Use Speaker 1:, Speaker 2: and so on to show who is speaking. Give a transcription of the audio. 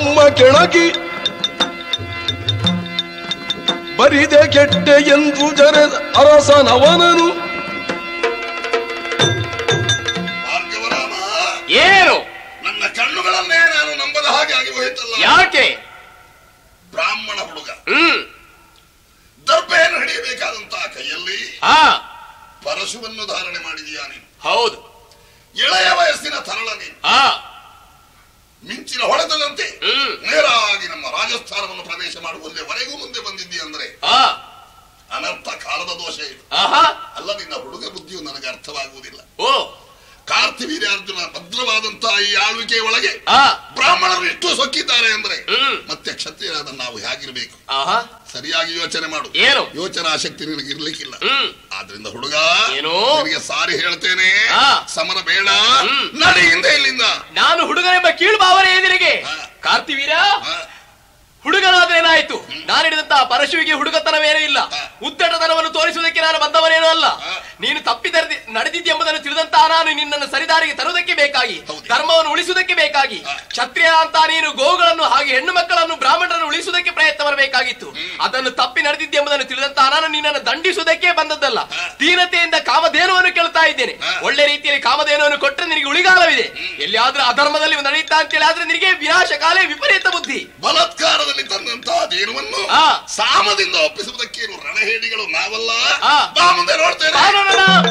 Speaker 1: ತಮ್ಮ ಕೆಳಗಿ ಬರಿದೆ ಕೆಟ್ಟೆ ಎಂದು ಜರೆದ ಅರಸನವನನು
Speaker 2: ಭಾರ್ಗವರಾಮ
Speaker 3: ಏನು
Speaker 2: ನನ್ನ ಕಣ್ಣುಗಳನ್ನೇ ನಾನು ನಂಬದ ಹಾಗೆ ಆಗಿ ಹೋಯಿತಲ್ಲ
Speaker 3: ಯಾಕೆ
Speaker 2: ಬ್ರಾಹ್ಮಣ ಹುಡುಗ
Speaker 3: ಹ್ಮ್
Speaker 2: ದರ್ಭೆಯನ್ನು ಹಿಡಿಯಬೇಕಾದಂತಹ ಕೈಯಲ್ಲಿ
Speaker 3: ಹಾ
Speaker 2: ಪರಶುವನ್ನು ಧಾರಣೆ ಮಾಡಿದೀಯಾ ನೀನು
Speaker 3: ಹೌದು
Speaker 2: ಎಳೆಯ ವಯಸ್ಸಿನ ತರಳ ನೀನು
Speaker 3: ಹಾ
Speaker 2: ಮಿಂಚಿನ ಹೊಡೆತದಂತೆ
Speaker 3: ಹ್ಮ್
Speaker 2: ನೇರವಾಗಿ ನಮ್ಮ ರಾಜಸ್ಥಾನವನ್ನು ಪ್ರವೇಶ ಮಾಡುವಲ್ಲಿವರೆಗೂ ಮುಂದೆ ಬಂದಿದ್ದೀ ಅಂದ್ರೆ
Speaker 3: ಹಾ
Speaker 2: ಅನರ್ಥ ಕಾಲದ ದೋಷ ಇದು
Speaker 3: ಆಹಾ
Speaker 2: ಅಲ್ಲ ನಿನ್ನ ಹುಡುಗ ಬುದ್ಧಿಯು ನನಗೆ ಅರ್ಥವಾಗುವುದಿಲ್ಲ
Speaker 3: ಓ
Speaker 2: ಕಾರ್ತಿವೀರ್ಯಾರ್ಜುನ ಭದ್ರವಾದಂತಹ ಈ ಆಳ್ವಿಕೆಯ ಒಳಗೆ
Speaker 3: ಆ
Speaker 2: ಬ್ರಾಹ್ಮಣರು ಎಷ್ಟು ಸೊಕ್ಕಿದ್ದಾರೆ ಅಂದ್ರೆ
Speaker 3: ಹ್ಮ್
Speaker 2: ಮತ್ತೆ ಕ್ಷತ್ರಿಯರಾದ ನಾವು ಹೇಗಿರ್ಬೇಕು
Speaker 3: ಆಹಾ
Speaker 2: ಸರಿಯಾಗಿ ಯೋಚನೆ ಮಾಡು
Speaker 3: ಏನು
Speaker 2: ಯೋಚನಾ ಶಕ್ತಿ ನಿನಗೆ ಇರ್ಲಿಕ್ಕಿಲ್ಲ
Speaker 3: ಹ್ಮ್
Speaker 2: ಆದ್ರಿಂದ ಹುಡುಗ
Speaker 3: ಏನು?
Speaker 2: ನಿನಗೆ ಸಾರಿ ಹೇಳ್ತೇನೆ
Speaker 3: ಆ.
Speaker 2: ಸಮರ ಬೇಡ
Speaker 3: ಹ್ಮ್.
Speaker 2: ನಡಿ ಹಿಂದೆ ಇಲ್ಲಿಂದ
Speaker 3: ನಾನು ಹುಡುಗನೆಂಬ ಕೀಳು ಭಾವನೆ ಎದುರಿಗೆ
Speaker 2: ಹಾ.
Speaker 3: ಕಾರ್ತಿವೀರ
Speaker 2: ಆ,
Speaker 3: ಹುಡುಗನಾದ್ರೆ ಏನಾಯ್ತು ನಾನು ಹಿಡಿದಂತಹ ಪರಶುವಿಗೆ ಹುಡುಗತನವೇನೂ ಇಲ್ಲ
Speaker 2: ಹಾ.
Speaker 3: ಉತ್ತಟತನವನ್ನು ತೋರಿಸುವುದಕ್ಕೆ ನಾನು ಬಂದವನೇನೂ ಅಲ್ಲ
Speaker 2: ಹಾ.
Speaker 3: ನೀನು ತಪ್ಪಿ ತರದಿ ನಡೆದಿದ್ದೆಂಬುದನ್ನು ತಿಳಿದಂತಹ ನಾನು ನಿನ್ನನ್ನು ಸರಿದಾರಿಗೆ ತರುವುದಕ್ಕೆ ಬೇಕಾಗಿ
Speaker 2: ಹೌದು.
Speaker 3: ಧರ್ಮವನ್ನು ಉಳಿಸುವುದಕ್ಕೆ ಬೇಕಾಗಿ
Speaker 2: ಹಾ.
Speaker 3: ಕ್ಷತ್ರಿಯ ಅಂತ ನೀನು ಗೋವುಗಳನ್ನು ಹಾಗೆ ಹೆಣ್ಣು ಮಕ್ಕಳನ್ನು ಬ್ರಾಹ್ಮಣರನ್ನು ಉಳಿಸುವುದಕ್ಕೆ ಪ್ರಯತ್ನ ಮಾಡಬೇಕಾಗಿತ್ತು ಅದನ್ನು ತಪ್ಪಿ ನಡೆದಿದ್ದೆಂಬುದನ್ನು ತಿಳಿದಂತಹ ನಾನು ನಿನ್ನನ್ನು ದಂಡಿಸುವುದಕ್ಕೆ ಬಂದದ್ದಲ್ಲ
Speaker 2: ಹಾ.
Speaker 3: ದೀನತೆಯಿಂದ ಕಾಮಧೇನುವನ್ನು ಕೇಳ್ತಾ ಇದ್ದೇನೆ
Speaker 2: ಹಾ.
Speaker 3: ಒಳ್ಳೆ ರೀತಿಯಲ್ಲಿ ಕಾಮಧೇನುವನ್ನು ಕೊಟ್ಟರೆ ನಿನಗೆ ಉಳಿಗಾಲವಿದೆ ಎಲ್ಲಿಯಾದ್ರೂ ಅಧರ್ಮದಲ್ಲಿ ನಡೆಯುತ್ತಾ ಅಂತೇಳಿ ಆದ್ರೆ ನಿನಗೆ ವಿನಾಶಕಾಲೇ ವಿಪರೀತ ಬುದ್ಧಿ
Speaker 2: ಬಲಾತ್ಕಾರದಲ್ಲಿ ತಂದಂತಹ ದೇನುವನ್ನು
Speaker 3: ಆ.
Speaker 2: ಸಾಮದಿಂದ ಒಪ್ಪಿಸುವುದಕ್ಕೇನು ರಣಹೇಡಿಗಳು ನಾವಲ್ಲ
Speaker 3: ಆ.
Speaker 2: ಬಾ ಮುಂದೆ ನೋಡ್ತೇನೆ
Speaker 3: ಬಾ ನೋಡೋಣ.